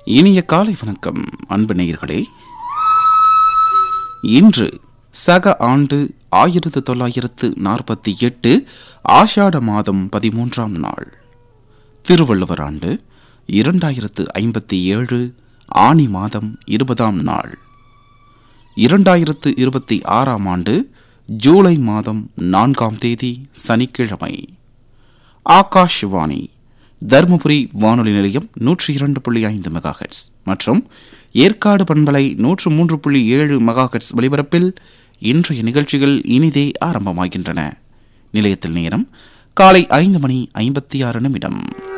இனிய காலை வணக்கம் அன்பு நேயர்களே இன்று சக ஆண்டு ஆயிரத்து தொள்ளாயிரத்து நாற்பத்தி எட்டு ஆஷாட மாதம் பதிமூன்றாம் நாள் திருவள்ளுவர் ஆண்டு இரண்டாயிரத்து ஐம்பத்தி ஏழு ஆனி மாதம் இருபதாம் நாள் இரண்டாயிரத்து இருபத்தி ஆறாம் ஆண்டு ஜூலை மாதம் நான்காம் தேதி சனிக்கிழமை ஆகாஷ்வாணி தருமபுரி வானொலி நிலையம் நூற்றி இரண்டு புள்ளி ஐந்து மெகாஹெட்ஸ் மற்றும் ஏற்காடு பண்பலை நூற்று மூன்று புள்ளி ஏழு மெகாஹெட்ஸ் ஒலிபரப்பில் இன்றைய நிகழ்ச்சிகள் இனிதே ஆரம்பமாகின்றன நிலையத்தில் நேரம் காலை ஐந்து மணி ஐம்பத்தி ஆறு நிமிடம்